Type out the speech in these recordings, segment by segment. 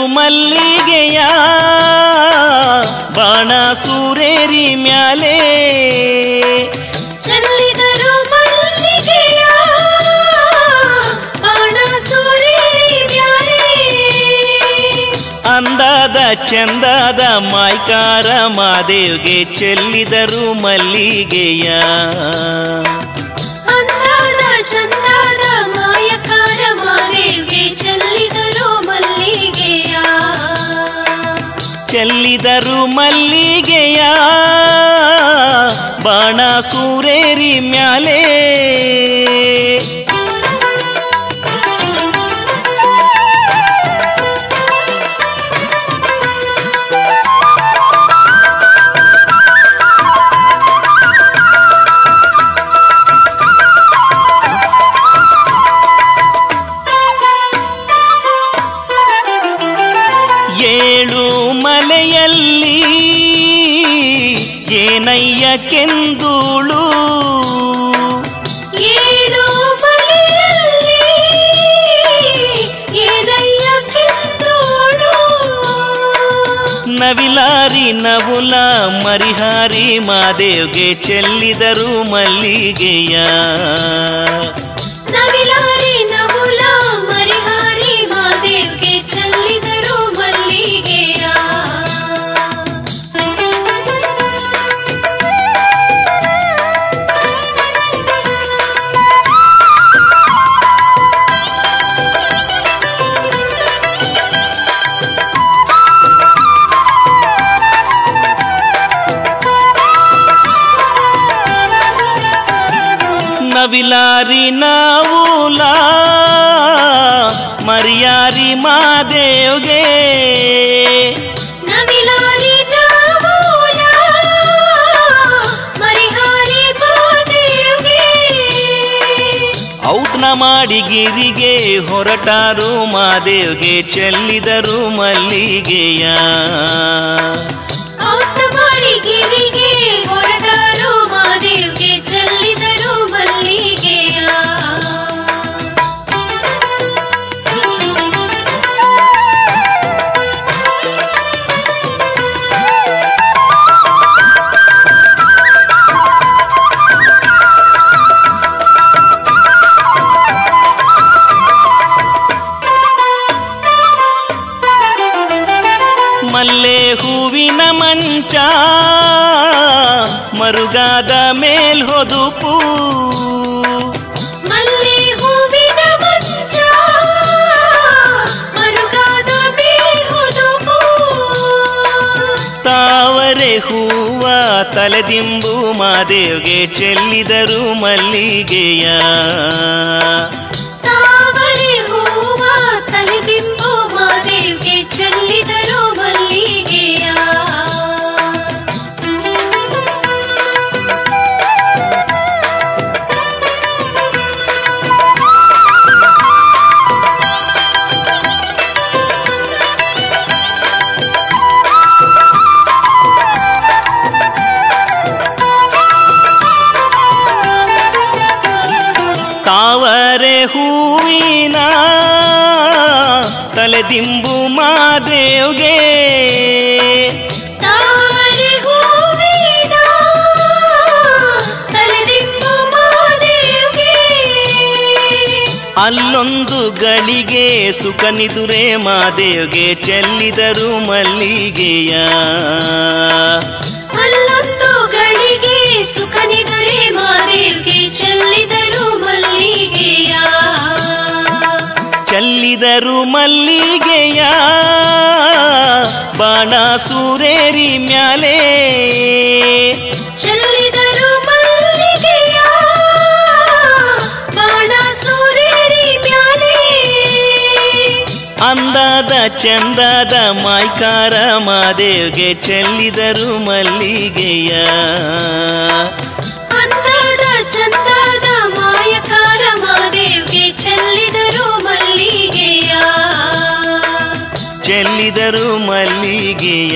ಮಲ್ಲಿಗೆಯ ಬಾಣ ಸೂರೇರಿ ಮ್ಯಾಲೆ ಚೆಲ್ಲಿದರು ಮಲ್ಲಿಗೆಯ ಬಾಣ ಸೂರೇರಿ ಮ್ಯಾಲೆ ಅಂದಾದ ಚಂದಾದ ಮಾಯ್ಕಾರ ಮಾದೇವ್ಗೆ ಚೆಲ್ಲಿದರು ಮಲ್ಲಿಗೆಯ ಅಂದಾದ ಚಂದಾದ ಮಾಯಕಾರ ಮಾದೇವ್ಗೆ ಚೆಲ್ಲಿದರು ಮಲ್ಲಿಗೆಯ ಚೆಲ್ಲಿದರು ಮಲ್ಲಿಗೆಯ ಬಾಣ ಸೂರೇರಿ ಮ್ಯಾಲೆ ಏಳು ಮಲೆಯಲ್ಲಿ ಏನಯ್ಯ ಕೆಂದುಳು ಏಳು ಮಲೆಯಲ್ಲಿ ಏನಯ್ಯ ಕಿತ್ತೋಳು ನವಿಲಾರಿ ನವುಲ ಮರಿಹಾರಿ ಮಾದೇವ್ಗೆ ಚೆಲ್ಲಿದರು ಮಲ್ಲಿಗೆಯ ನವಿಲಾರಿ ನವುಲ ಮರಿಹಾರಿ ಮಾದೇವ್ಗೆ ಚೆಲ್ಲಿದರು ಮಲ್ಲಿಗೆಯ ನವಿಲಾರಿ ನಾವುಲ ಮರಿಯಾರಿ ಮಾದೇವ್ಗೆ ನವಿಲಾರಿ ನವುಲ ಮರಿಹಾರಿ ಮಾದೇವ್ಗೆ ಔತ್ನ ಮಾಡಿ ಗಿರಿಗೆ ಹೊರಟಾರು ಮಾದೇವ್ಗೆ ಚೆಲ್ಲಿದರು ಮಲ್ಲಿಗೆಯ ಔತ ಮಾಡಿ ಗಿರಿಗೆ ಹೊರಟಾರು ಮಾದೇವ್ಗೆ ಚೆಲ್ಲಿದರು ಮಲ್ಲಿಗೆಯ ಮಲ್ಲೆ ಹೂವಿನ ಮಂಚ ಮರುಗಾದ ಮೇಲ್ ಹೊದುಪು ಮಲ್ಲಿ ಹೂವಿನ ಮಂಚ ಮರುಗಾದ ಮೇಲ್ಹುದುಪು ತಾವರೆ ಹೂವ ತಲೆದಿಂಬು ಮಾದೇವ್ಗೆ ಚೆಲ್ಲಿದರು ಮಲ್ಲಿಗೆಯ ತಾವರೆ ಹೂವ ತಲೆದಿಂಬು ಮಾದೇವ್ಗೆ ಚೆಲ್ಲಿದರು ಮಲ್ಲಿಗೆಯ ತಾವರೆ ಹೂವಿನ ತಲೆದಿಂಬು ಮಾದೇವ್ಗೆ ತಾವರೆ ಹೂವಿನ ತಲೆದಿಂಬು ಮಾದೇವ್ಗೆ ಅಲ್ಲೊಂದು ಗಳಿಗೆ ಸುಖನಿದುರೆ ಮಾದೇವ್ಗೆ ಚೆಲ್ಲಿದರು ಮಲ್ಲಿಗೆಯ ಅಲ್ಲೊಂದು ಗಳಿಗೆ ಸುಖನಿದರೆ ಮಾದೇವ್ಗೆ ಚೆಲ್ಲಿದರು ಮಲ್ಲಿಗೆಯ ಚೆಲ್ಲಿದರು ಮಲ್ಲಿಗೆಯ ಬಾಣ ಸೂರೇರಿ ಮ್ಯಾಲೆ ಚೆಲ್ಲಿದರು ಮಲ್ಲಿಗೆಯ ಬಾಣ ಸೂರೇರಿ ಮ್ಯಾಲೆ ಅಂದಾದ ಚಂದಾದ ಮಾಯ್ಕಾರ ಮಾದೇವ್ಗೆ ಚೆಲ್ಲಿದರು ಮಲ್ಲಿಗೆಯ ಅಂದಾದ ಚಂದಾದ ಮಾಯಕಾರ ಮಾದೇವ್ಗೆ ಚೆಲ್ಲಿದರು ಮಲ್ಲಿಗೆಯ ಚೆಲ್ಲಿದರು ಮಲ್ಲಿಗೆಯ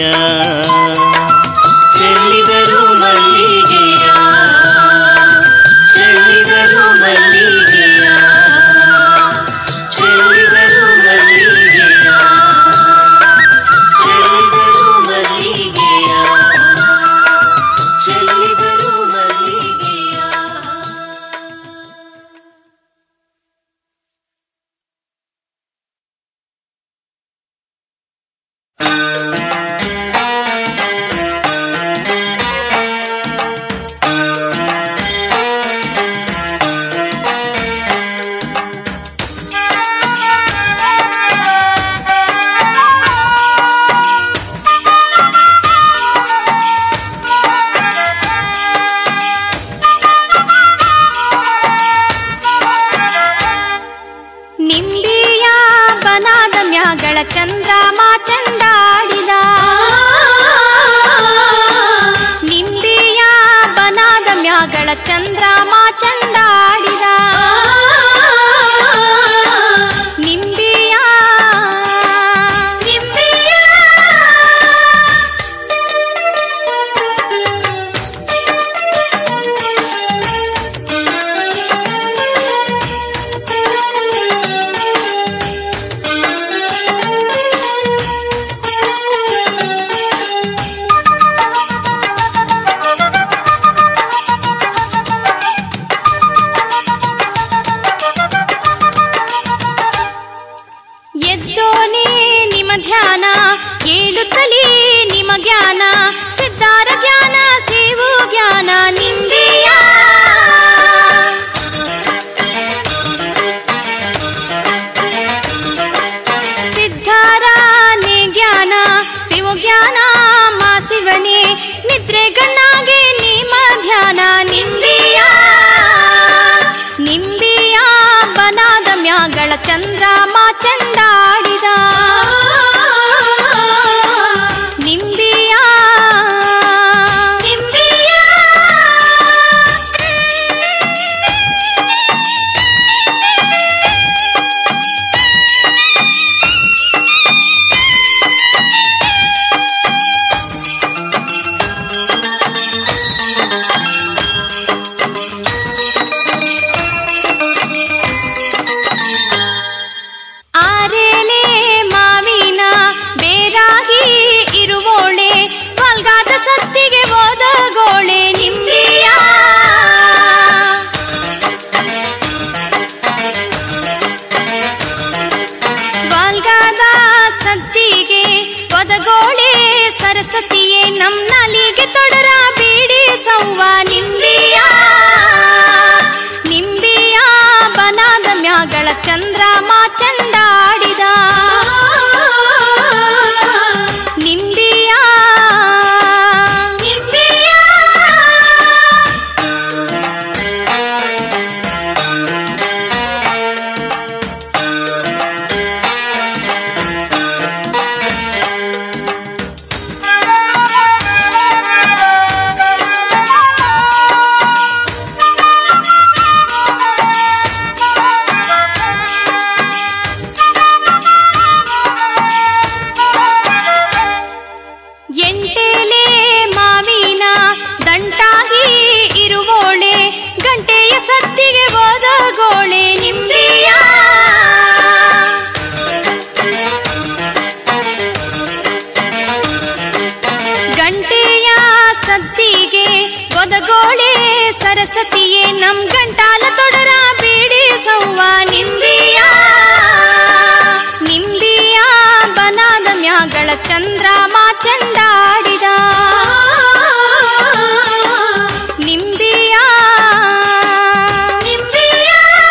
ಚೆಲ್ಲಿದರು ಮಲ್ಲಿಗೆಯ ಚೆಲ್ಲಿದರು ಮಲ್ಲಿಗೆಯ ಚೆಲ್ಲಿದರು ಮಲ್ಲಿಗೆಯ ಚಂದ್ರಮ ಚಂಡಾಡಿದ ನಿಂಬಿಯ ಬನಾದ ಮ್ಯಾಗಳ ಚಂದ್ರಮ ಚಂಡಾಡಿದ ನಿಂಬಿಯ ನಿಂಬಿಯ ಎದ್ದೋನೇ ನಿಮ್ಮ ಧ್ಯಾನ ಏಳುತ್ತಲೇ ನಿಮ್ಮ ಜ್ಞಾನ ಸಿದ್ಧಾರ ಜ್ಞಾನ ಸೇವು ಜ್ಞಾನ ನಿಂದೆಯ ಸಿದ್ಧಾರಾನೆ ಜ್ಞಾನ ಶಿವ ಜ್ಞಾನ ಮಾ ಶಿವನೇ ನಿದ್ರೆ ಗಣ್ಣಾಗೆ ನಿಮ್ಮ ಧ್ಯಾನ ನಿಂದೆಯ ನಿಂಬಿಯ ಬನಾದ ಮ್ಯಾಗಳ ಚಂದ್ರಮ ಚಂಡಾಡಿದ ನಿಂಬಿಯ ನಿಂಬಿಯ ಆರೇಲೆ ಮಾವಿನ ಬೇರಾಗಿ ಇರುವೋಳೆ ಮಲ್ಗಾದ ಸತ್ತಿಗೆ ಓದಗೋಳೆ ನಿಂಬಿಯ ವಾಲ್ಗಾದ ಸತ್ತಿಗೆ ಒದಗೋಳೆ ಸರಸ್ವತಿಯೇ ನಮ್ ನಾಲಿಗೆ ತೊಡರ ಬೀಡಿ ಸೌವ ನಿಂಬಿಯ ನಿಂಬಿಯ ಬನಾದ ಮ್ಯಾಗಳ ಚಂದ್ರಮ ಚಂಡಾಡಿದ ನಿಂಬಿಯ ನಿಂಬಿಯ ಎಂಟೇಲೆ ಮಾವಿನ ದಂಟಾಗಿ ಇರುವೋಳೆ ಗಂಟೆಯ ಸತ್ತಿಗೆ ಓದಗೋಳೆ ನಿಂಬಿಯ ಗಂಟೆಯ ಸತ್ತಿಗೆ ಒದಗೋಳೆ ಸರಸ್ವತಿಯೇ ನಮ್ ಗಂಟಾಲ ತೊಡರ ಬೀಡಿ ಸೌವ ನಿಂಬಿಯ ನಿಂಬಿಯ ಬನಾದ ಮ್ಯಾಗಳ ಚಂದ್ರಮ ಚಂಡಾಡಿದ ನಿಂಬಿಯ ನಿಂಬಿಯ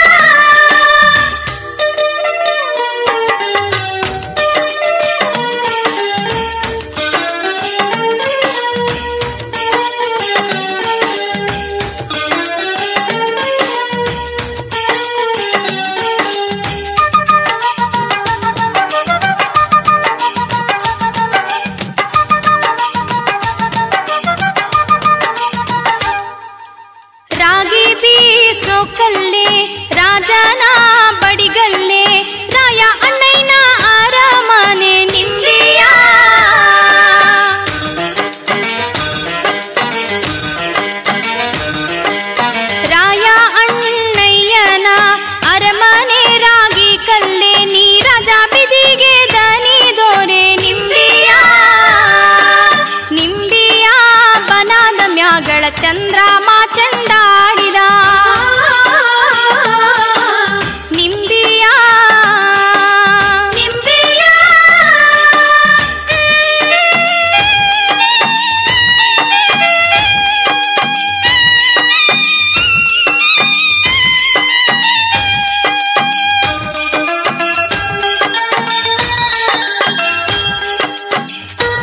ರಾಗಿ ಬೀಸೋ ಕಲ್ಲೆ ರಾಜನ ಬಡಿಗಲ್ಲೆ ರಾಯ ಅಣ್ಣಯ್ಯನ ಅರಮನೆ ನಿಂಬಿಯ ರಾಯ ಅಣ್ಣಯ್ಯನ ಅರಮನೆ ರಾಗಿ ಕಲ್ಲೆ ನೀ ರಾಜ ಬಿದಿಗೆ ದನಿ ದೋರೆ ನಿಂಬಿಯ ನಿಂಬಿಯ ಬನಾದ ಮ್ಯಾಗಳ ಚಂದ್ರಮ ಚಂಡಾಡಿದ ನಿಂಬಿಯ ನಿಂಬಿಯ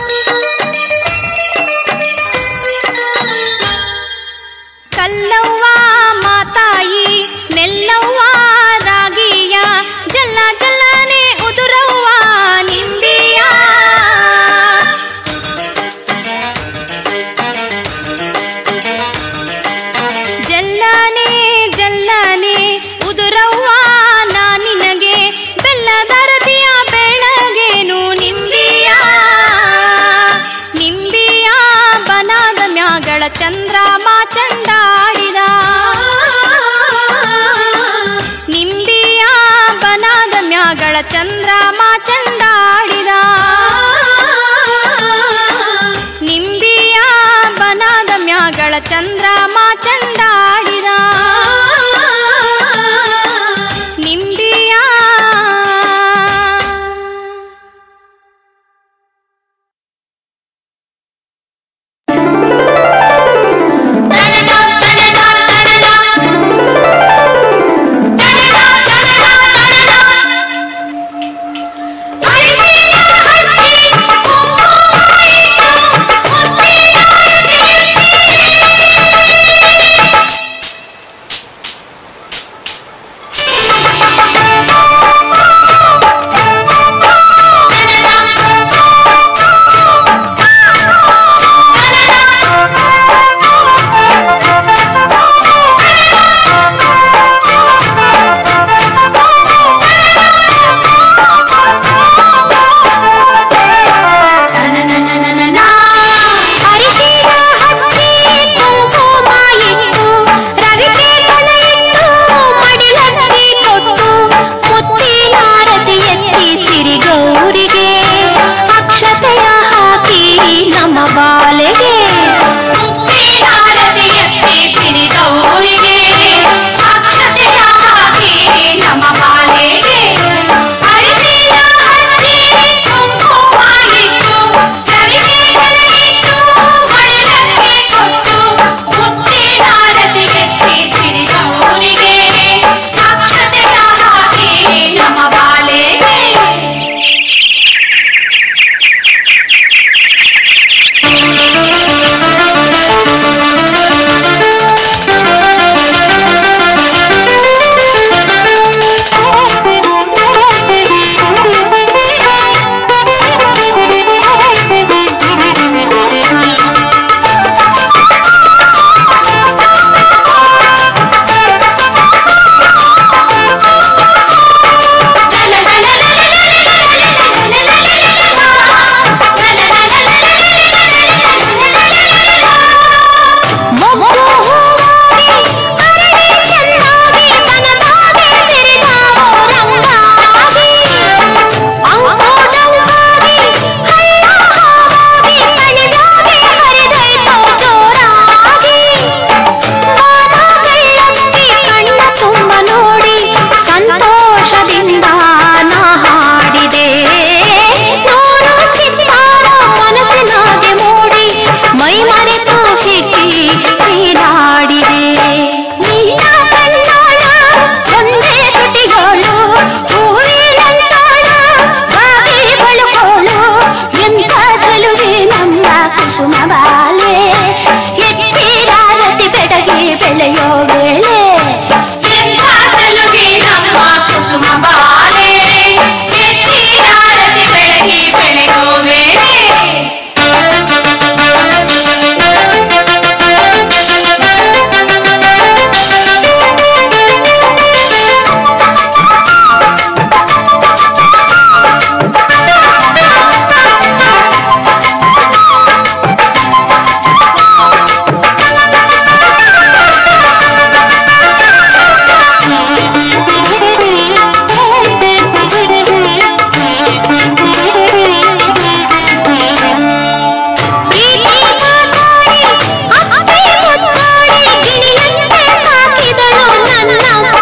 ಕಲ್ಲವ್ವ ಮ್ಯಾಗಳ ಚಂದ್ರಮ ಚಂಡಾಡಿದ ನಿಂಬಿಯ ಬನದ ಮ್ಯಾಗಳ ಚಂದ್ರಮ ಚಂಡಾಡಿದ ನಿಂಬಿಯ ಬನದ ಮ್ಯಾಗಳ ಚಂದ್ರಮ ಚಂಡಾಡಿದ ನಿಂಬಿಯ ಅರಿಶಿನ ಹಚ್ಚಿ ಕುಂಕುಮ ಇಟ್ಟು ರವಿಕೆ ಕೊಡ ಇಟ್ಟು ಮಡಿಲಲ್ಲಿ ಕೊಟ್ಟು ಮುತ್ತಿನಾರತಿ ಎತ್ತಿ ಸಿರಿ ಗೌರಿಗೆ ಅಕ್ಷತೆಯ ಹಾಕಿ ನಮ್ಮ ಬಾಲೆಗೆ ಮುತ್ತಿನಾರತಿ ಎತ್ತಿ ಸಿರಿ ಗೌರಿಗೆ ಅಕ್ಷತೆಯ ಹಾಕಿ ನಮ್ಮ ಬಾಲೆಗೆ ಅರಿಶಿನ ಹಚ್ಚಿ ಕುಂಕುಮ ಇಟ್ಟು ರವಿಕೆ ಕೊಡ ಇಟ್ಟು ಮಡಿಲಲ್ಲಿ ಕೊಟ್ಟು ಮುತ್ತಿನಾರತಿ ಎತ್ತಿ ಸಿರಿ ಗೌರಿಗೆ ಅಕ್ಷತೆಯ ಹಾಕಿ ನಮ್ಮ ಬಾಲೆಗೆ ಮೊಗ್ಗು ಹೂವಾಗಿ ಅರಳಿ ಚೆನ್ನಾಗಿ ಮನದಾಗೆ ಬೆರೆದಾವೋ ರಂಗಾಗಿ ಅಂಕೋಡಂಗಾಗಿ ಹಳ್ಳ ಹಾವಾಗಿ ಕಣಿದಾಗೆ ಹರಿದೈತೋ ಜೋರಾಗಿ ಮಾನಗಳ್ಳತ್ತಿ ಕಣ್ಣ ತುಂಬ ನೋಡಿ ಸಂತೋಷದಿಂದ ನಾ ಹಾಡಿದೆ ನೂರು ಚಿತ್ತಾರ ಮನಸ್ಸಿನಾಗೆ ಮೂಡಿ ಮೈ ಮರೆತು ಹಿಗ್ಗಿ ನೀರಾಡಿದೆ ನಿನ್ನ ಕಣ್ಣಾಳ ಒಂದೇ ತುಟಿಗಳು ಹೂವಿನಂತಾಳ ಬಾಗಿ ಬಳುಕೋಳು ಎಂಥ ಚೆಲುವೆ ನಮ್ಮ ಕುಸುಮ ಬಾಲೆ ಎತ್ತಿರಾರತಿ ಬೆಡಗಿ ಬೆಳೆಯೋ ವೇಳೆ ಎಂಥ ಚೆಲುವೆ ನಮ್ಮ ಕುಸುಮ ಬಾಲೆ ಎತ್ತಿರಾರತಿ ಬೆಳಗಿ ಬೆಳೆಯೋ ವೇಳೆ ಪ್ರೀತಿ ಮಾತಾಡಿ ಅಪ್ಪೆ ಮುತ್ತಾಡಿ ಗಿಣಿಯಂತೆ ಸಾಕಿದಳು ನನ್ನಮ್ಮ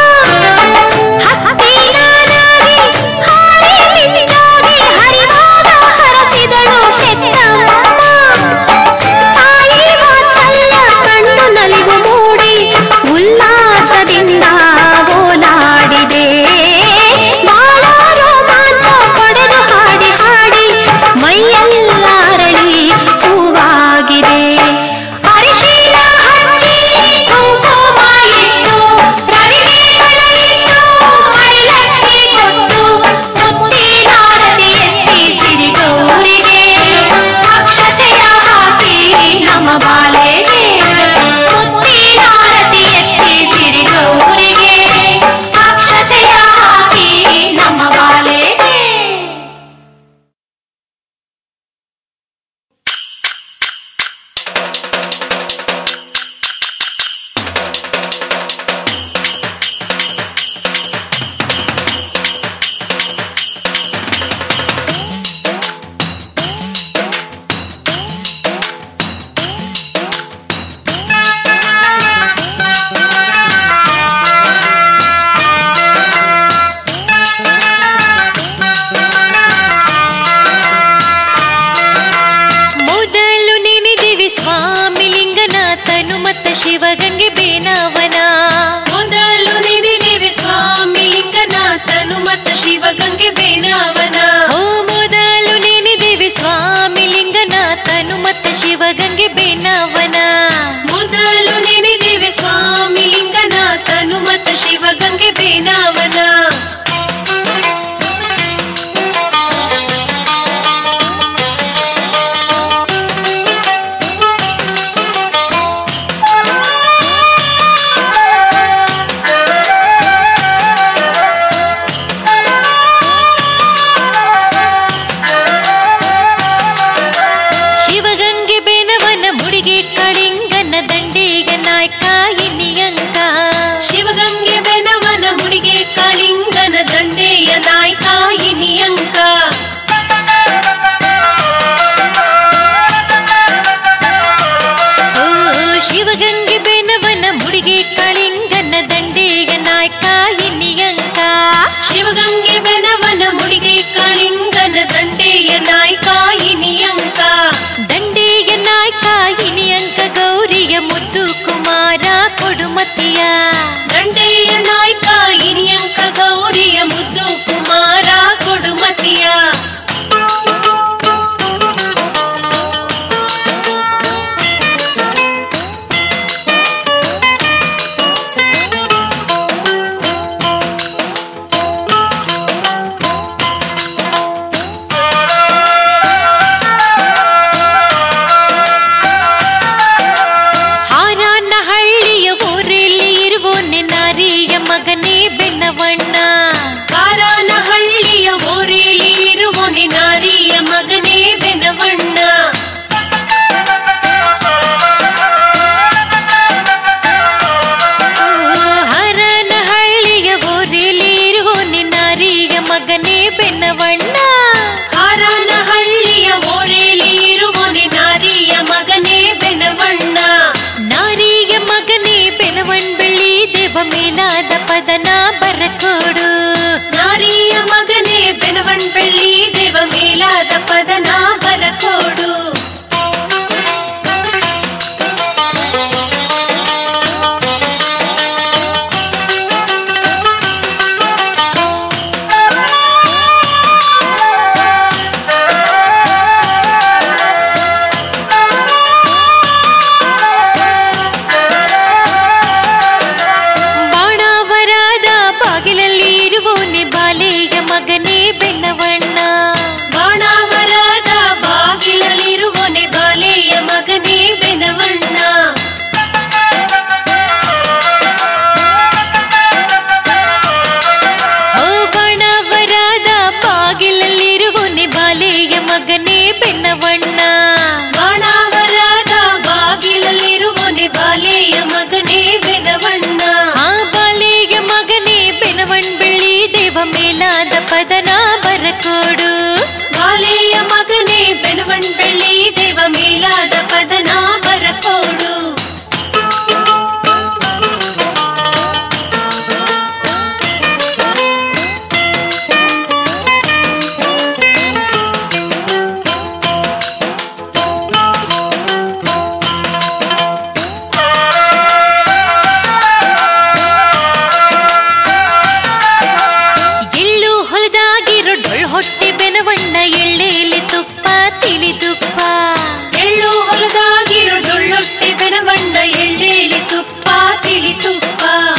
ಹತ್ತಿ ನಾನಾಗಿ ಹಾರಿ ಮಿಂಚಾಗಿ ಹರಿವಾಗ ಹರಸಿದಳು ಹೆತ್ತಮ್ಮ ತಾಯಿ ವಾತ್ಸಲ್ಯ ಕಣ್ಣು ನಲಿವು ಮೂಡಿ ಉಲ್ಲಾಸದಿಂದ ಓಲಾಡಿದೆ ಬಾಳ ರೋಮಾಂಚ ಪಡೆದು ಹಾಡಿ ಹಾಡಿ ಮೈಯೆಲ್ಲ ಅರಳಿ ಹೂವಾಗಿದೆ ಅರಿಶಿನ ಹಚ್ಚಿ ಕುಂಕುಮ ಇಟ್ಟು ರವಿಗೆ ಕಣ ಇಟ್ಟು ಮಡಿಲಕ್ಕಿ ಕೊಟ್ಟು ಮುತ್ತಿನಾರತಿ ಎತ್ತಿ ಸಿರಿ ಗೌರಿಗೆ ಅಕ್ಷತೆಯ ಹಾಕಿ ನಮ್ಮ ಬಾಲೆಗೆ ಮುತ್ತಿನಾರತಿ ಎತ್ತಿ ಸಿರಿ ಗೌರಿಗೆ ಅಕ್ಷತೆಯ ಹಾಕಿ ನಮ್ಮ ಬಾಲೆಗೆ ಶಿವಗಂಗೆ ಬೇನವನ ಮೊದಲು ನೆನೆದೇವೆ ಸ್ವಾಮಿ ಲಿಂಗನಾಥನು ಮತ್ತ ಶಿವಗಂಗೆ ಬೇನವನ ಓ ಮೊದಲು ನೆನೆದೇವಿ ಸ್ವಾಮಿ ಲಿಂಗನಾಥನು ಮತ್ತು ಶಿವಗಂಗೆ ಬೇನವನ ಮೊದಲು ನೆನೆದೇವೆ ಸ್ವಾಮಿ ಲಿಂಗನಾಥನು ಮತ್ತ ಶಿವಗಂಗೆ ಬೇನವನ ಶಿವಗಂಗೆ ಬೇನವನ ಮುಡಿಗೆ ಕಳಿಂಗನ ದಂಡಿಗೆ ನಾಯ್ಕ ಇನಿಯಂಕ ಶಿವಗಂಗೆ ಬೆನವನ ಮುಡಿಗೆ ಕಾಳಿಂಗನ ದಂಡೆಯ ನಾಯ್ಕ ಇನಿಯಂಕ ಓ ಶಿವಗಂಗೆ ಬೇನವನ ಮುಡಿಗೆ ಕಳಿಂಗನ ದಂಡಿಗೆ ನಾಯ್ಕ ಇನಿಯಂಕ ಶಿವಗಂಗೆ ಬೆನವನ ಮುಡಿಗೆ ಕಾಳಿಂಗನ ದಂಡೆಯ ನಾಯ್ಕ ಇನಿಯಂಕ ದಂಡೆಯ ನಾಯ್ಕ ಇನಿಯಂಕ ಗೌರಿಯ ಮುದ್ದು ಕುಮಾರ ಕೊಡುಮತಿಯ ದಂಡೆಯ ನಾಯ್ಕ ಇನಿಯಂಕ ಗೌರಿಯ ಮುದ್ದು ಕುಮಾರ ಕೊಡುಮತಿಯ ಹಾರಾನ ಹಳ್ಳಿಯ ಊರಲ್ಲಿ ಇರುವನೆ ನಾರಿಯ ಮಗನೇ ಬೆನ್ನವಣ್ಣ ಕಾರನ ಹಳ್ಳಿಯ ಓರೇಲಿ ಇರುವನೆ ನಾರಿಯ ಮಗನೇ ಬೆನವಣ್ಣ ಓ, ಹರನ ಹಳ್ಳಿಯ ಊರಲ್ಲಿ ಇರುವನೆ ನಾರಿಯ ಮಗನೇ ಬೆನ್ನವಣ್ಣ ಕಾರನ ಹಳ್ಳಿಯ ಓರೇಲಿ ಇರುವನೆ ನಾರಿಯ ಮಗನೇ ಬೆನವಣ್ಣ ನಾರಿಯ ಮಗನೇ ಬೆನವಣ್ ಬೆಳ್ಳಿ ದೇವ ಮೇಲಾದ ಪದನ ಬರಕೋಡು ನಾರಿಯ ಮಗನೇ ಬೆನವಣ್ ಬೆಳ್ಳಿ ದೇವ ಮೇಲಾದ ಪದನ ಬರಕೋಡು ಬಾಣಾವರಾದ ಬಾಗಿಲಲ್ಲಿ ಇರುವನೆ ಬಾಲೆಯ ಮಗನೇ ಬೆನ್ನವಣ್ಣ ಬಾಣಾವರದ ಬಾಗಿಲಲ್ಲಿರುವನೆ ಬಾಲೆಯ ಮಗನೇ ಬೆನವಣ್ಣ ಓ ಬಾಣಾವರಾದ ಬಾಗಿಲಲ್ಲಿರುವನೆ ಬಾಲೆಯ ಮಗನೇ ಬೆನ್ನವಣ್ಣ ಬಾಣಾವರದ ಬಾಗಿಲಲ್ಲಿರುವನೆ ಬಾಲೆಯ ಮಗನೇ ಬೆನವಣ್ಣ ಆ ಬಾಲೆಯ ಮಗನೇ ಬೆನವಣ್ ಬೆಳ್ಳಿ ದೇವ ಮೇಲಾದ ಪದನ ಬರಕೋಡು ಬಾಲೆಯ ಮಗನೇ ಬೆನವಣ್ ಬೆಳ್ಳಿ ದೇವ ಮೇಲಾದ ಪದನ ಬರಕೋಡು ಎಳ್ಳು ಹೊಲದಾಗಿರೋ ಡೊಳ್ ಹೊಟ್ಟೆ ಬೆನವಣ್ಣ ಎಳ್ಳೆಲಿ ತುಪ್ಪ ತಿಳಿ ತುಪ್ಪ ಎಳ್ಳು ಹೊಲದಾಗಿರು ಡೊಳ್ಳೊಟ್ಟೆ ಬೆನವಣ್ಣ ಎಳ್ಳೇಲಿ ತುಪ್ಪ ತಿಳಿ ತುಪ್ಪ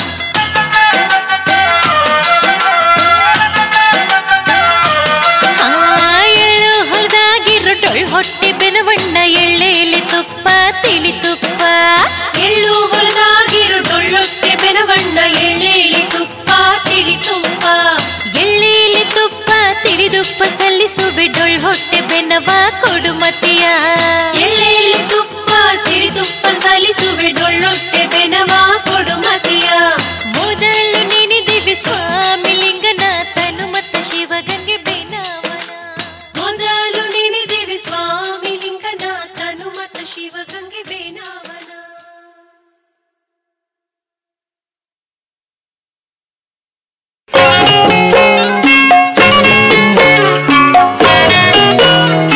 ಆ ಎಳ್ಳು ಹೊಲದಾಗಿರೋ ಡೊಳ್ ಹೊಟ್ಟೆ ಬೆನವಣ್ಣ ಎಳ್ಳೆಲಿ ತುಪ್ಪ ತಿಳಿ ತುಪ್ಪ ಎಳ್ಳು ಹೊಲದಾಗಿರು ಡೊಳ್ಳೊಟ್ಟೆ ಬೆನವಣ್ಣ ಎಳ್ಳೇಲಿ ತುಪ್ಪ ತಿಳಿ ತುಪ್ಪ ಎಳ್ಳೆಲಿ ತುಪ್ಪ ತಿಳಿದುಪ್ಪ ಸಲ್ಲಿಸುವೆ ಡೊಳ್ ಹೊಟ್ಟೆ ಬೆನವ ಕೊಡುಮತಿಯ ಎಳ್ಳೇಲಿ ತುಪ್ಪ ತಿಳಿ ತುಪ್ಪ ಸಲ್ಲಿಸುವೆ ಡೊಳ್ಳೊಟ್ಟೆ ಬೆನವ ಕೊಡುಮತಿಯ ಮೊದಲು ನೆನೆದಿವೆ ಸ್ವಾಮಿ ಲಿಂಗನಾಥನು ಮತ್ತು ಶಿವಗಂಗೆ ಬೇನವನ ಮೊದಲು ನೆನೆದೇವಿ ಸ್ವಾಮಿ ಲಿಂಗನಾಥನು ಮತ್ತ ಶಿವಗಂಗೆ ಬೇನಾವನ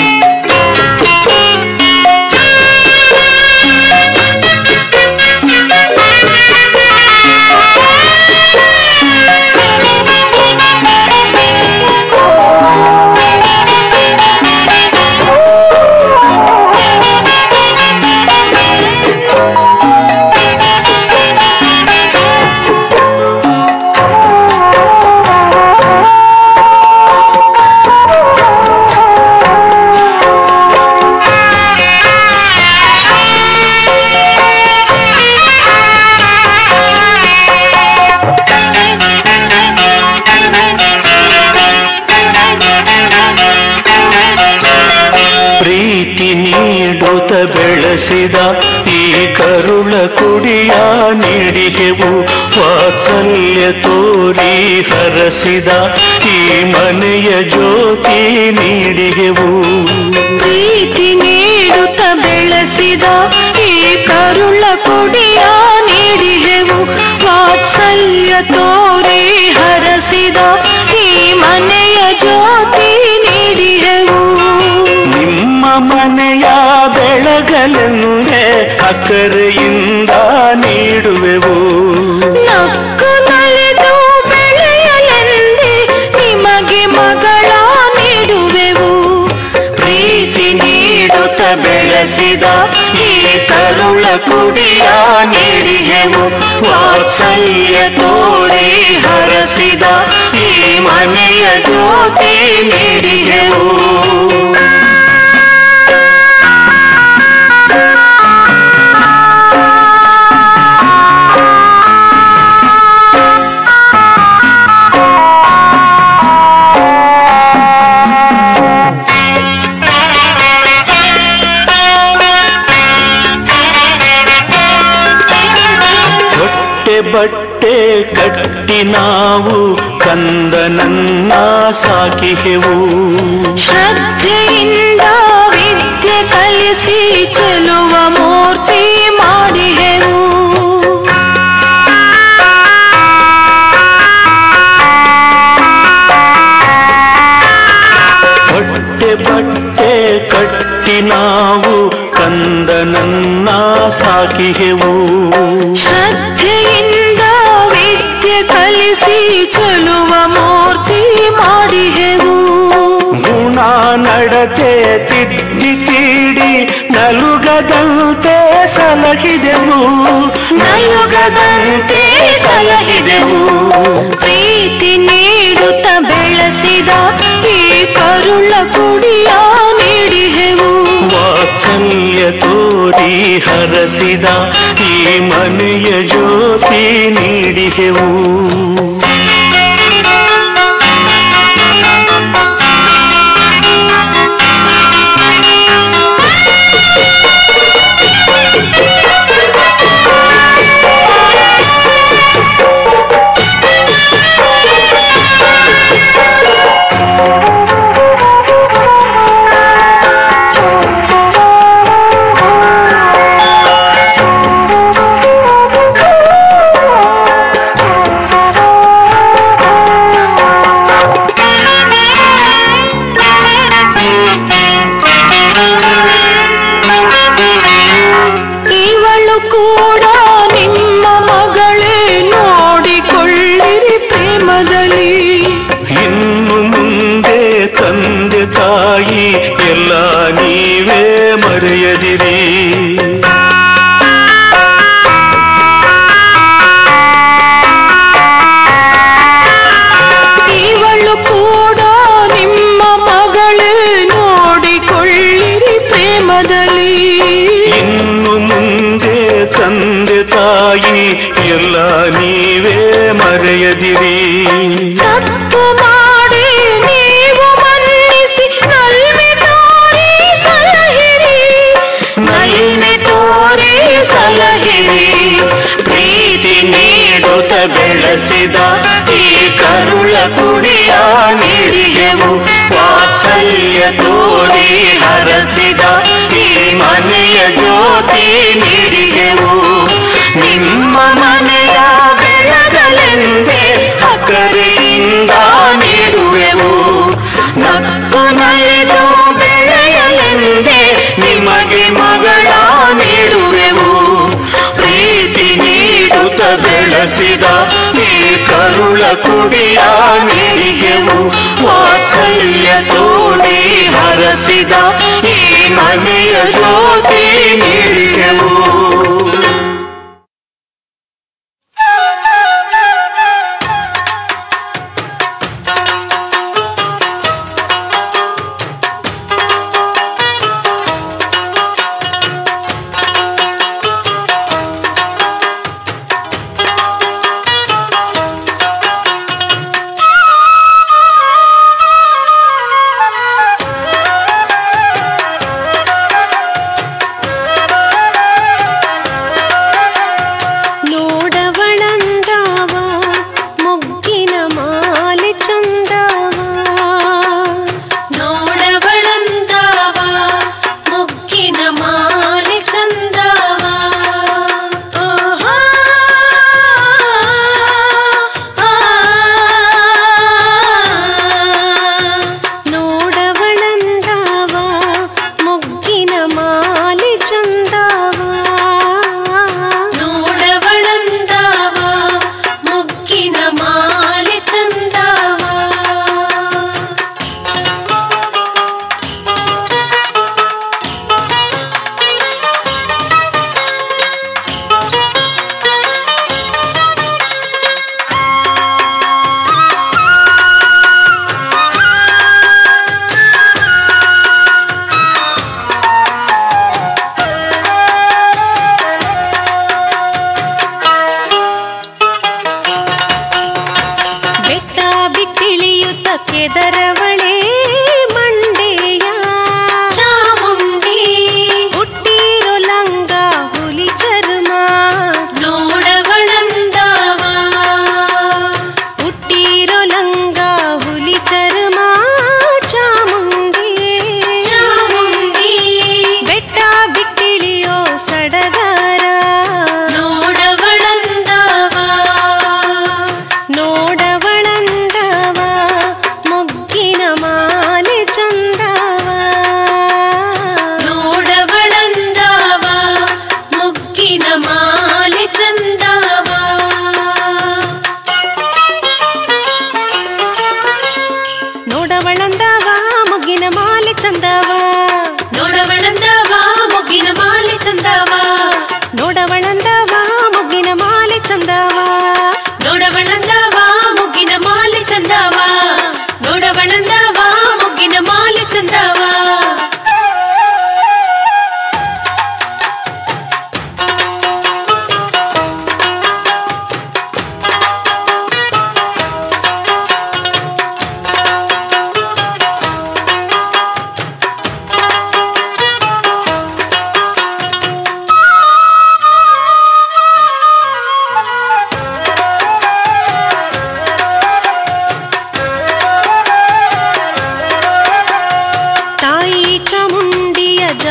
ಆ ಬೆಳೆಸಿದ ಈ ಕರುಳ ಕುಡಿಯ ನೀಡಿಗೆವು ವಾತ್ಸಲ್ಯ ತೋರಿ ಹರಸಿದ ಈ ಮನೆಯ ಜ್ಯೋತಿ ನೀಡಿಗೆವು ಪ್ರೀತಿ ನೀಡುತ್ತ ಬೆಳೆಸಿದ ಈ ಕರುಳ ಕೊಡಿಯ ನೀಡಿದೆವು ವಾತ್ಸಲ್ಯ ತೋರಿ ಹರಸಿದ ಈ ಮನೆಯ ಜ್ಯೋತಿ ನೀಡಿದೆವು ನಿಮ್ಮ ಮನೆಯ ಬೆಳಗಲೆಂದೇ ಅಕ್ಕರೆಯಿಂದ ನೀಡುವೆವು ನಕ್ಕು ನಲಿದು ಬೆಳೆಯಲೆಂದೇ ನಿಮಗೆ ಮಗಳ ನೀಡುವೆವು ಪ್ರೀತಿ ನೀಡುತ್ತ ಬೆಳೆಸಿದ ಈ ಕರುಳ ಕುಡಿಯ ನೀಡಿದೆವು ವಾತ್ಸಲ್ಯ ತೋರಿ ಹರಸಿದ ಈ ಮನೆಯ ಜ್ಯೋತಿ ನೀಡಿದೆವು ಹೊಟ್ಟೆ ಬಟ್ಟೆ ಕಟ್ಟಿ ನಾವು ಕಂದನನ್ನ ಸಾಕಿಹೆವು ಶ್ರದ್ಧೆಯಿಂದ ವಿದ್ಯೆ ಕಲಿಸಿ ಚೆಲುವ ಮೂರ್ತಿ ಮಾಡಿದೆವು ಹೊಟ್ಟೆ ಬಟ್ಟೆ ಕಟ್ಟಿ ನಾವು ಕಂದನನ್ನ ಸಾಕಿಹೆವು ಶ್ರದ್ಧೆಯಿಂದ ವಿದ್ಯೆ ಕಲಿಸಿ ಚೆಲುವ ಮೂರ್ತಿ ಮಾಡಿದೆವು ಗುಣ ನಡತೆ ತಿದ್ದಿ ತೀಡಿ ನಲುಗದಂತೆ ಸಲಹಿದೆವು ನಯುಗದಂತೆ ಸಲಹಿದೆವು ಪ್ರೀತಿ ನೀಡುತ್ತ ಬೆಳೆಸಿದ ಈ ಕರುಳ ಕುಡಿಯ ನೀಡಿದೆವು ವಾತ್ಸಲ್ಯ ತೋರಿ ಹರಸಿದ ಈ ಮನೆಯ ಜ್ಯೋತಿ ನೀಡಿದೆವು ಇವಳು ಕೂಡ ನಿಮ್ಮ ಮಗಳೇ ನೋಡಿಕೊಳ್ಳಿರಿ ಪ್ರೇಮದಲ್ಲಿ ಇನ್ನು ಮುಂದೆ ತಂದೆ ತಾಯಿ ಎಲ್ಲ ನೀವೇ ಮರೆಯದಿರಿ ಇವಳು ಕೂಡ ನಿಮ್ಮ ಮಗಳೇ ನೋಡಿಕೊಳ್ಳಿರಿ ಪ್ರೇಮದಲ್ಲಿ ಇನ್ನು ಮುಂದೆ ತಂದೆ ತಾಯಿ ಎಲ್ಲ ನೀವೇ ಮರೆಯದಿರಿ ತಪ್ಪು ಮಾಡಿ ನೀವು ಮನ್ನಿಸಿ ನಲ್ಮೆ ತೋರಿ ಸಲಹಿರಿ ನಲ್ಮೆ ತೋರಿ ಸಲಹಿರಿ ಪ್ರೀತಿ ನೀಡುತ್ತ ಬೆಳೆಸಿದ ಈ ಕರುಳ ಕುಡಿಯ ನೀಡಿದೆವು ವಾತ್ಸಲ್ಯ ತೋರಿ ಹರಸಿದ ಈ ಮನೆಯ ಜ್ಯೋತಿ ನೀಡಿದೆವು ನಿಮ್ಮ ಮನೆಯ ಬೆಳಗಲೆಂದೇ ಅಕರೆಯಿಂದ ನೀಡುವೆವು ನಕ್ಕು ನಲಿದು ಬೆಳೆಯಲೆಂದೇ ನಿಮಗೆ ಮಗಳ ನೀಡುವೆವು ಪ್ರೀತಿ ನೀಡುತ್ತ ಬೆಳೆಸಿದ ಈ ಕರುಳ ಕುಡಿಯ ನೀಡಿಗೆವು ವಾತ್ಸಲ್ಯ ತೋಡಿ ಹರಸಿದ ಈ ಮನೆಯ ಜ್ಯೋತಿ ನೀಡಿಗೆವು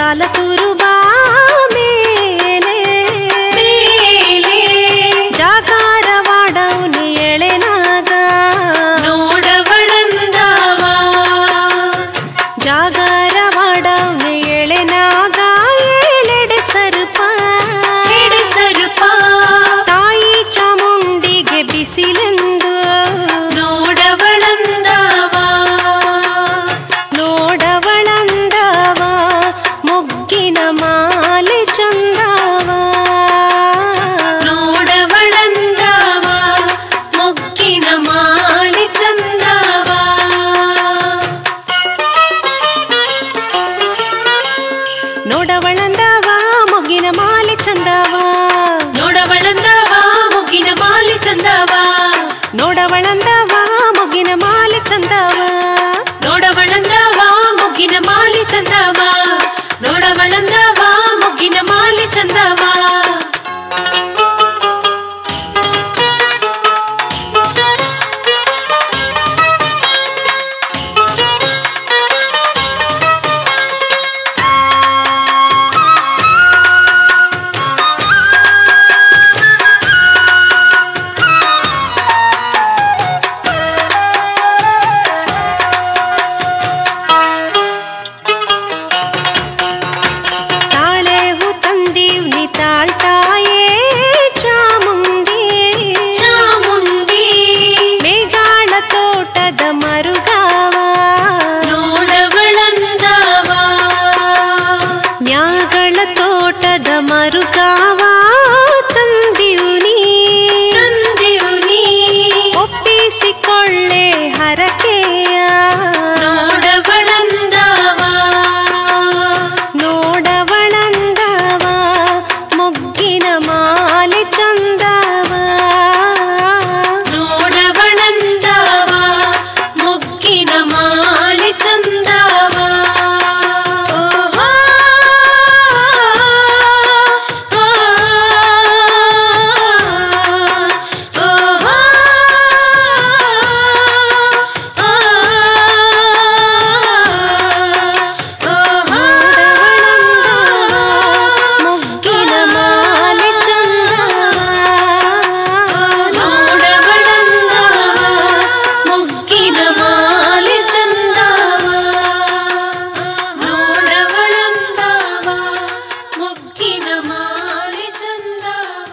ಸಾಲತೂರು ಬಾ ಮೇಲೆ ಮೇಲೆ ಜಾಗಾರವಾಡವ್ನಿ ಎಳೆನಾಗ ನೋಡವಳಂದವ ಜಾಗಾರವಾಡವ್ನಿ ಎಳೆನಾಗ ಏಳೆಡೆ ಸರುಪ ಹಿಡಿಸರುಪ ತಾಯಿ ಚಾಮುಂಡಿಗೆ ಬಿಸಿಲೆಂದು ನೋಡವಳಂದವ ನೋಡವಳಂದವ ಮೊಗ್ಗಿನ ಮಾಲೆ ಚಂದವ ನೋಡವಳಂದವ ಮೊಗ್ಗಿನ ಮಾಲಿ ಚಂದವ ನೋಡವಳಂದವ ಮೊಗ್ಗಿನ ಮಾಲೆ ಚಂದವ ನೋಡವಳಂದವ ಮೊಗ್ಗಿನ ಮಾಲಿ ಚಂದವ ನೋಡವಳಂದವ ಮೊಗ್ಗಿನ ಮಾಲೆ ಚಂದವ ನೋಡವಳಂದವ ಮೊಗ್ಗಿನ ಮಾಲಿ ಚಂದವ ನೋಡವಳಂದವ ಮೊಗ್ಗಿನ ಮಾಲಿ ಚಂದವ ತಾಳೆ ಹೂ ತಂದೀವ್ನಿ ತಾಳ್ತಾಯೇ ಚಾಮುಂಡಿ ಚಾಮುಂಡಿ ಮೇಘಾಳ ತೋಟದ ಮರುಗಾವ ನೋಡವಳಂದವ ಮ್ಯಾಗಳ ತೋಟದ ಮರುಗಾವ ತಂದೀವ್ನಿ ತಂದಿವ್ನಿ ಒಪ್ಪಿಸಿಕೊಳ್ಳೆ ಹರಕೆಯ ನೋಡವಳಂದವ ನೋಡವಳಂದವ ಮೊಗ್ಗಿನ ಮಾಲೆ ಚಂದವ ನೋಡವಳಂದವ ಮೊಗ್ಗಿನ ಮಾಲಿ ಚಂದವ ಓಹೋ ಓಹೋ ಮೊಗ್ಗಿನ ಮಾಲೆ ಚಂದವ ನೋಡವಳಂದವ ಮೊಗ್ಗಿನ ಮಾಲಿ ಚಂದವ ನೋಡವಳಂದವ ಮೊಗ್ಗಿನ ಮಾಲಿ ಚಂದವ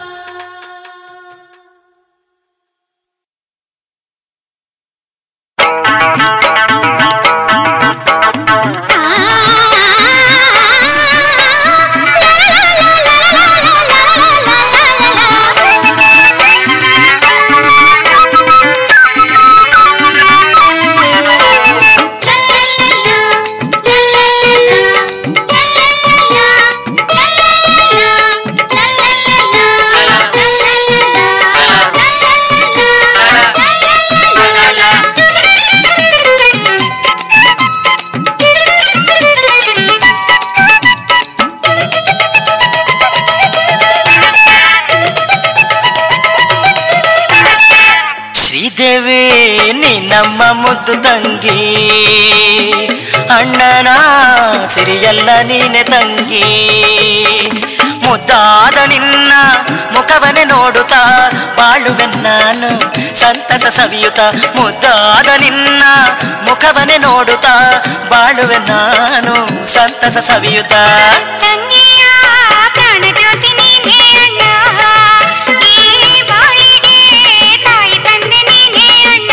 ಶ್ರೀದೇವಿ ನೀ ನಮ್ಮ ಮುದ್ದು ತಂಗಿ ಅಣ್ಣನ ಸಿರಿಯಲ್ಲ ನೀನೆ ತಂಗಿ ಮುದ್ದಾದ ನಿನ್ನ ಮುಖವನೆ ನೋಡುತ್ತಾ ಬಾಳುವೆ ನಾನು ಸಂತಸ ಸವಿಯುತ್ತ ಮುದ್ದಾದ ನಿನ್ನ ಮುಖವನೆ ನೋಡುತ್ತಾ ಬಾಳುವೆ ನಾನು ಸಂತಸ ಸವಿಯುತ್ತ ತಂಗಿಯ ಪ್ರಾಣ ಜ್ಯೋತಿ ನೀನೇ ಅಣ್ಣ ಈ ಬಾಳಿಗೆ ತಾಯಿ ತಂದೆ ನೀನೇ ಅಣ್ಣ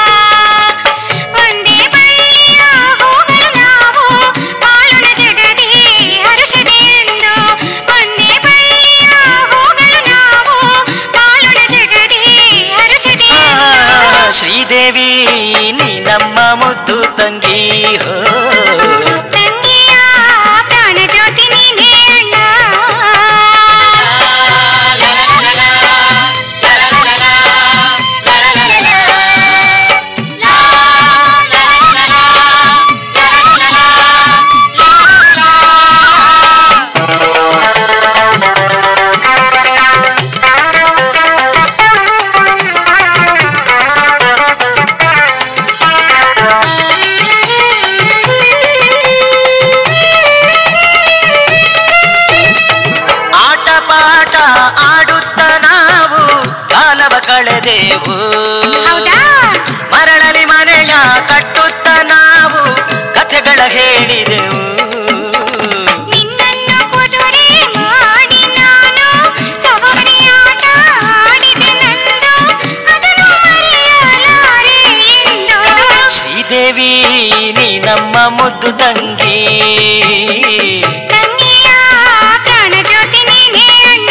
ಒಂದೇ ಬಳ್ಳಿಯ ಹೂಗಳು ನಾವು ಬಾಳುಣ ಜಗದಿ ಹರುಷದಿ ಎಂದು ಒಂದೇ ಬಳ್ಳಿಯ ಹೂಗಳು ನಾವು ಬಾಳುಣ ಜಗದಿ ಹರುಷದಿ ಎಂದು ಶ್ರೀದೇವಿ ನೀ ನಮ್ಮ ಮುದ್ದು ತಂಗಿ ಹೋ ತಂಗಿಯ ಪ್ರಾಣ ಜ್ಯೋತಿ ನೀನೇ ಅಣ್ಣ ತಂಗಿಯ ಪ್ರಾಣ ಜ್ಯೋತಿ ನೀನೇ ಅಣ್ಣ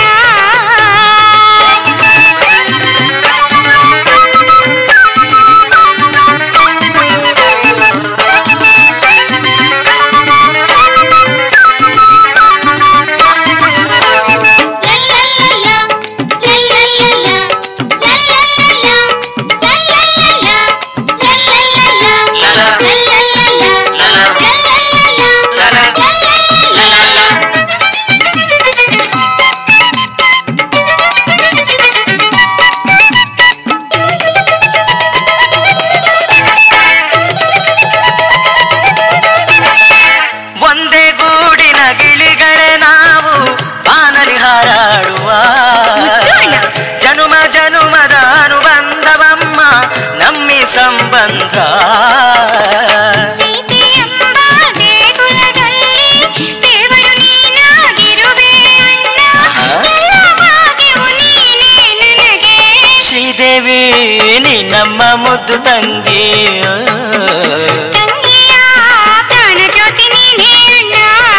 ಒಂದೇ ಗೂಡಿನ ಗಿಳಿಗಳೇ ನಾವು ಬಾನಲಿ ಹಾರಾಡುವ ಜನುಮ ಜನುಮದ ಅನುಬಂಧವಮ್ಮ ನಮ್ಮಿ ಸಂಬಂಧ ಪ್ರೀತಿ ಎಂಬ ದೇಗುಲದಲ್ಲಿ ದೇವರು ನೀನಾಗಿರುವೆ ಅಣ್ಣ ಎಲ್ಲ ಭಾಗ್ಯವು ನೀನೇ ನನಗೆ ಶ್ರೀದೇವಿ ನೀ ನಮ್ಮ ಮುದ್ದು ತಂಗಿ ತಂಗಿಯ ಪ್ರಾಣ ಜ್ಯೋತಿ ನೀನೇ ಅಣ್ಣ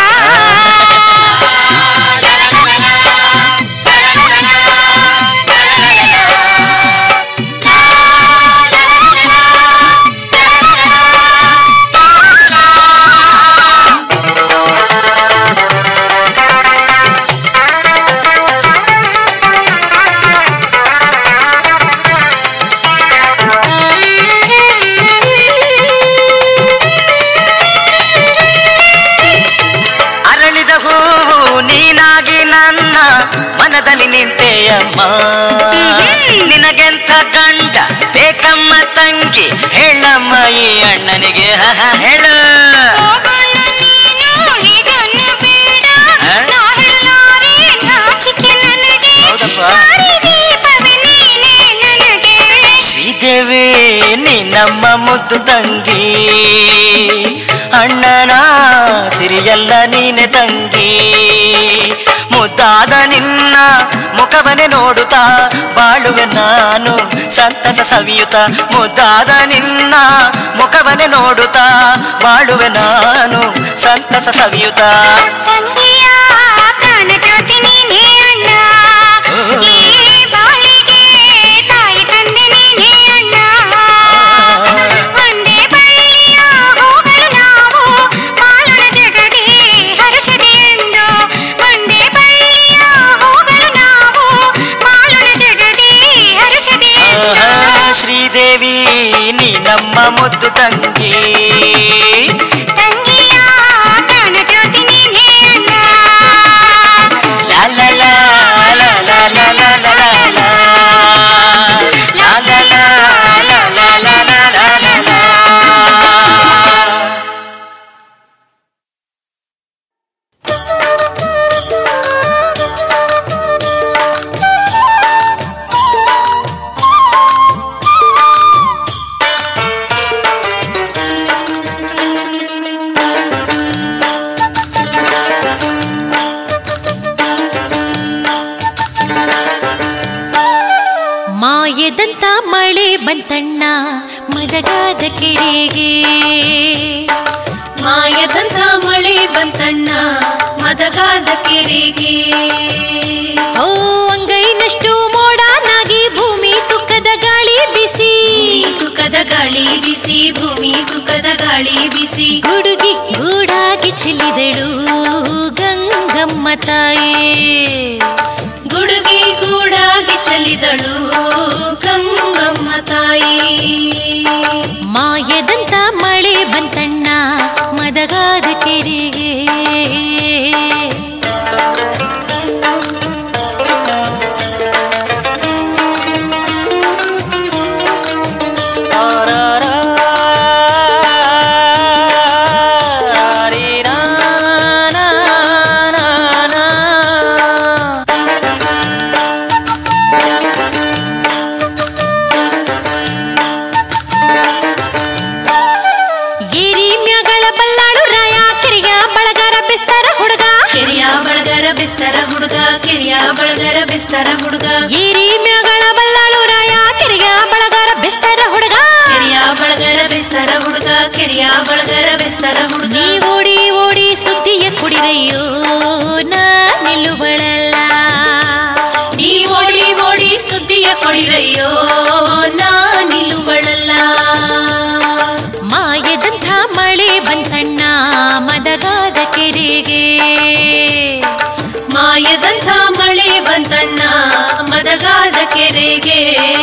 ಅರಳಿದ ಹೂವು ನೀನಾಗಿ ನನ್ನ ಮನದಲ್ಲಿ ನಿಂತೆಯಮ್ಮ ನಿನಗೆಂತ ಗಂಡ ಬೇಕಮ್ಮ ತಂಗಿ ಹೇಳಮ್ಮ ಈ ಅಣ್ಣನಿಗೆ ಹ, ಹ, ಹೇಳು ಹೋಗೋಣ ನೀನು ಹೀಗನ್ನ ಬೇಡ ನಾ ಹೇಳಲಾರೆ ನಾಚಿಕೆ ನನಗೆ ಹೌದಪ್ಪ. ದಾರಿ ದೀಪವೇ ನೀನೇ ನನಗೆ ಶ್ರೀದೇವಿ ನೀ ನಮ್ಮ ಮುದ್ದು ತಂಗಿ ಅಣ್ಣನ ಸಿರಿಯಲ್ಲ ನೀನೆ ತಂಗಿ ಮುದ್ದಾದ ನಿನ್ನ ಮುಖವನೆ ನೋಡುತ್ತಾ ಬಾಳುವೆ ನಾನು ಸಂತಸ ಸವಿಯುತ್ತ ಮುದ್ದಾದ ನಿನ್ನ ಮುಖವನೆ ನೋಡುತ್ತಾ ಬಾಳುವೆ ನಾನು ಸಂತಸ ಸವಿಯುತ್ತ ತಂಗಿಯ ಪ್ರಾಣ ಜ್ಯೋತಿ ನೀನೇ ಅಣ್ಣ ಈ ಬಾಳಿಗೆ ತಾಯಿ ತಂದೆ ನೀನೇ ಅಣ್ಣ ಒಂದೇ ಬಳ್ಳಿಯ ಹೂಗಳು ನಾವು ಬಾಳೋಣ ಜಗದಿ ಹರುಷದಿ ಎಂದು ಒಂದೇ ಬಳ್ಳಿಯ ಹೂಗಳು ನಾವು ಬಾಳೋಣ ಜಗದಿ ಹರುಷದಿ ಆಹಾ, ಎಂದು ಶ್ರೀದೇವಿ ನೀ ನಮ್ಮ ಮುದ್ದು ತಂಗಿ ತಂಗಿಯ ಪ್ರಾಣ ಜ್ಯೋತಿ ನೀನೇ ಅಣ್ಣ ಲಾ ಲಾ ಲಾ ಲಾ ಲಾ ಲಾ ಲಾ ಲಾ ಲಾ ಲಾ. ಲಾ ಲಾ ಲಾ ಲಾ ಲಾ ಲಾ ಲಾ ಲಾ ಲಾ ಲಾ. ಮಾಯದಂತ ಮಳೆ ಬಂತಣ್ಣ ಮದಗಾದ ಕೆರೆಗೆ ಮಾಯದಂತ ಮಳೆ ಬಂತಣ್ಣ ಮದಗಾದ ಕೆರೆಗೆ ಓ ಅಂಗೈನಷ್ಟು ಮೋಡನಾಗಿ ಭೂಮಿ ತುಕ್ಕದ ಗಾಳಿ ಬಿಸಿ ತುಕದ ಗಾಳಿ ಬಿಸಿ ಭೂಮಿ ತುಕದ ಗಾಳಿ ಬಿಸಿ ಗುಡುಗಿ ಗೂಡಾಗಿ ಚೆಲ್ಲಿದಳು ಗಂಗಮ್ಮ ತಾಯೇ ಗುಡುಗಿ ಗೂಡಾಗಿ ಚಲಿದಳು ಗಂಗಮ್ಮ ತಾಯಿ ಮಾಯದಂತ ಮಳೆ ಬಂತಣ್ಣ ಮದಗಾದ ಕೆರೆಗೆ ಏರಿ ಮ್ಯಾಗಳ ಬಲ್ಲಾಳು ರಾಯ ಕೆರೆಯ ಬಳಗ ಕೊಡಿರಯ್ಯೋ ನಾ ನಿಲ್ಲುವಳಲ್ಲ ನೀ ಓಡಿ ಓಡಿ ಸುದ್ದಿಯ ಕೊಡಿರಯ್ಯೋ ನಾ ನಿಲ್ಲುವಳಲ್ಲ ಮಾಯದಂಥ ಮಳೆ ಬಂತಣ್ಣ ಮದಗಾದ ಕೆರೆಗೆ ಮಾಯದಂಥ ಮಳೆ ಬಂತಣ್ಣ ಮದಗಾದ ಕೆರೆಗೆ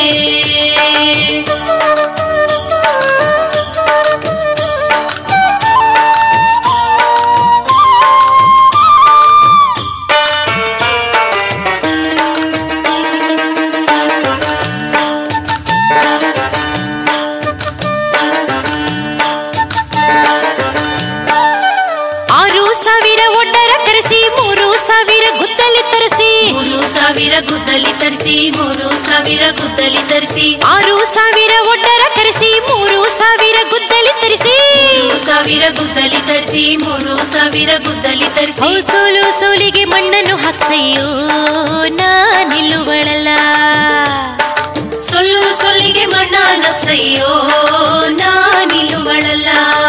ಆರು ಸಾವಿರ ಒಡ್ಡರ ಕರೆಸಿ ಮೂರು ಸಾವಿರ ಗುದ್ದಲಿ ತರಿಸಿ ಮೂರು ಸಾವಿರ ಗುದ್ದಲಿ ತರಿಸಿ ಮೂರು ಸಾವಿರ ಗುದ್ದಲಿ ತರಿಸಿ ಆರು ಸಾವಿರ ಒಡ್ಡರ ಕರೆಸಿ ಮೂರು ಸಾವಿರ ಗುದ್ದಲಿ ತರಿಸಿ ಮೂರು ಸಾವಿರ ಗುದ್ದಲಿ ತರಿಸಿ ಮೂರು ಸಾವಿರ ಗುದ್ದಲಿ ತರಿಸಿ ಹೌ ಸೋಲು ಸೋಲಿಗೆ ಮಣ್ಣನ್ನು ಹಾಕ್ಸಯ್ಯೋ ನಾ ನಿಲ್ಲುವಳಲ್ಲ ಸೊಲ್ಲು ಸೊಲ್ಲಿಗೆ ಮಣ್ಣ ನಕ್ಸಯ್ಯೋ ನಾ ನಿಲ್ಲುವಳಲ್ಲ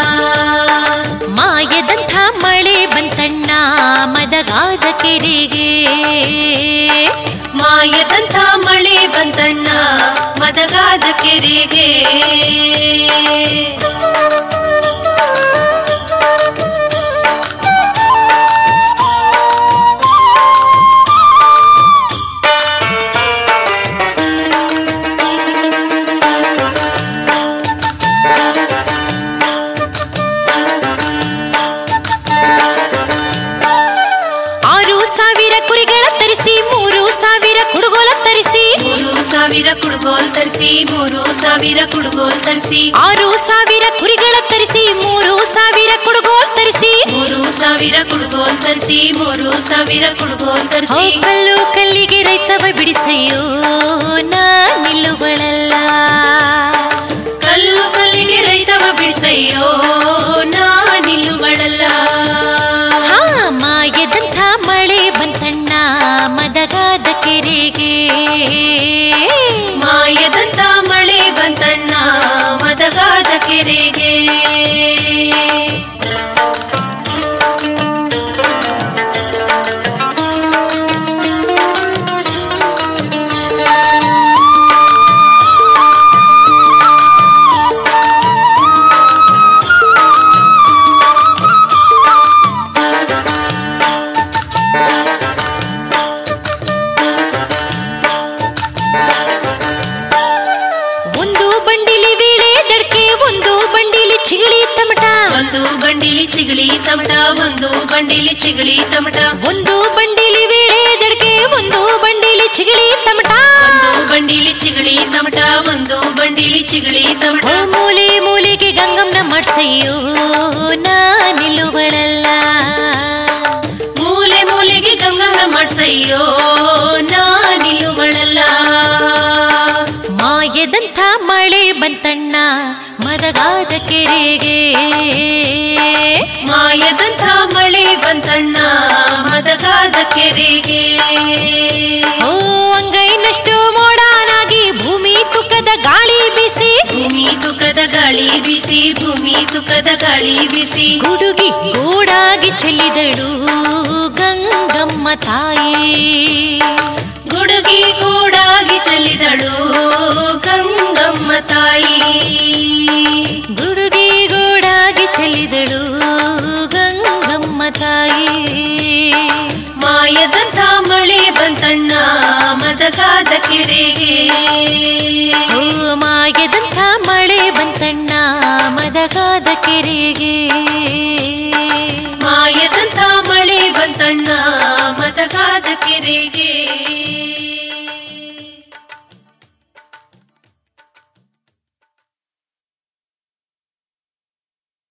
ಮಾಯದಂಥ ಮಳೆ ಬಂತಣ್ಣ ಮದಗಾದ ಕೆರೆಗೆ ಮಾಯದಂಥ ಮಳೆ ಬಂತಣ್ಣ ಮದಗಾದ ಕೆರೆಗೆ ಆರು ಸಾವಿರ ಕುರಿಗಳ ತರಿಸಿ ಮೂರು ಸಾವಿರ ಕುಡುಗೋಲ ತರಿಸಿ ಮೂರು ಸಾವಿರ ಕುಡುಗೋಲ್ ತರಿಸಿ ಮೂರು ಸಾವಿರ ಕುಡುಗೋಲ್ ತರಿಸಿ ಆರು ಸಾವಿರ ಕುರಿಗಳ ತರಿಸಿ ಮೂರು ಸಾವಿರ ಕುಡುಗೋಲ್ ತರಿಸಿ ಮೂರು ಸಾವಿರ ಕುಡುಗೋಲ್ ತರಿಸಿ ಮೂರು ಸಾವಿರ ಕುಡುಗೋಲ್ ಹೋ ತರಿಸಿ ಕಲ್ಲು ಕಲ್ಲಿಗೆ ರೈತವ ಬಿಡಿಸಯ್ಯೋ ನಾ ನಿಲ್ಲುವಳಲ್ಲ ಕಲ್ಲು ಕಲ್ಲಿಗೆ ರೈತವ ಬಿಡಿಸಯ್ಯೋ ನಾ ನಿಲ್ಲುವಳಲ್ಲ ಹಾ ಮಾಯದಂಥ ಮಳೆ ಬಂತಣ್ಣ ಮದಗಾದ ಕೆರೆಗೆ ಮಾಯದಂತ ಮಳೆ ಬಂತಣ್ಣ ಮದಗಾದ ಕೆರೆಗೆ ಒಂದು ಬಂಡಿಲಿ ವೀಳೆ ದಡ್ಕೆ ಒಂದು ಬಂಡಿಲಿ ಚಿಗಳಿ ತಮಟ ಒಂದು ಬಂಡಿಲಿ ಚಿಗಳಿ ತಮಟ ಒಂದು ಬಂಡಿಲಿ ಚಿಗಳಿ ತಮಟ ಒಂದು ಬಂಡಿಲಿ ವೀಳೆ ದಡ್ಕೆ ಒಂದು ಬಂಡಿಲಿ ಚಿಗಳಿ ತಮಟ ಒಂದು ಬಂಡಿಲಿ ಚಿಗಳಿ ತಮಟ ಒಂದು ಬಂಡಿಲಿ ಚಿಗಳಿ ತಮಟ ಓ ಮೂಲೆ ಮೂಲೆಗೆ ಗಂಗಮ್ನ ಮಾಡ್ಸಯ್ಯೋ ನಾ ನಿಲ್ಲುವಳಲ್ಲ ಮೂಲೆ ಮೂಲೆಗೆ ಗಂಗಮ್ಮ ಮಾಡ್ಸಯ್ಯೋ ನಾ ನಿಲ್ಲುವಳಲ್ಲ ಮಾಯದಂಥ ಮಳೆ ಬಂತಣ್ಣ ಮದಗಾದ ಕೆರೆಗೆ ಮಾಯದಂಥ ಮಳೆ ಬಂತಣ್ಣ ಮದಗಾದ ಕೆರೆಗೆ ಓ ಅಂಗೈನಷ್ಟು ಮೋಡಾನಾಗಿ ಭೂಮಿ ತುಕ್ಕದ ಗಾಳಿ ಬಿಸಿ ಭೂಮಿ ತುಕದ ಗಾಳಿ ಬಿಸಿ ಭೂಮಿ ತುಕದ ಗಾಳಿ ಬಿಸಿ ಗುಡುಗಿ ಗೂಡಾಗಿ ಚೆಲ್ಲಿದಳು ಗಂಗಮ್ಮ ತಾಯಿ ಗುಡುಗಿ ಗೂಡಾಗಿ ಚೆಲ್ಲಿದಳು ಗಂಗಮ್ಮ ತಾಯಿ ಗುಡುಗಿ ಗೂಡಾಗಿ ಚೆಲ್ಲಿದಳು ಗಂಗಮ್ಮ ತಾಯಿ ಮಾಯದಂಥ ಮಳೆ ಬಂತಣ್ಣ ಮದಗಾದ ಕೆರೆಗೆ ಓ ಮಾಯದಂಥ ಮಳೆ ಬಂತಣ್ಣ ಮದಗಾದ ಕೆರೆಗೆ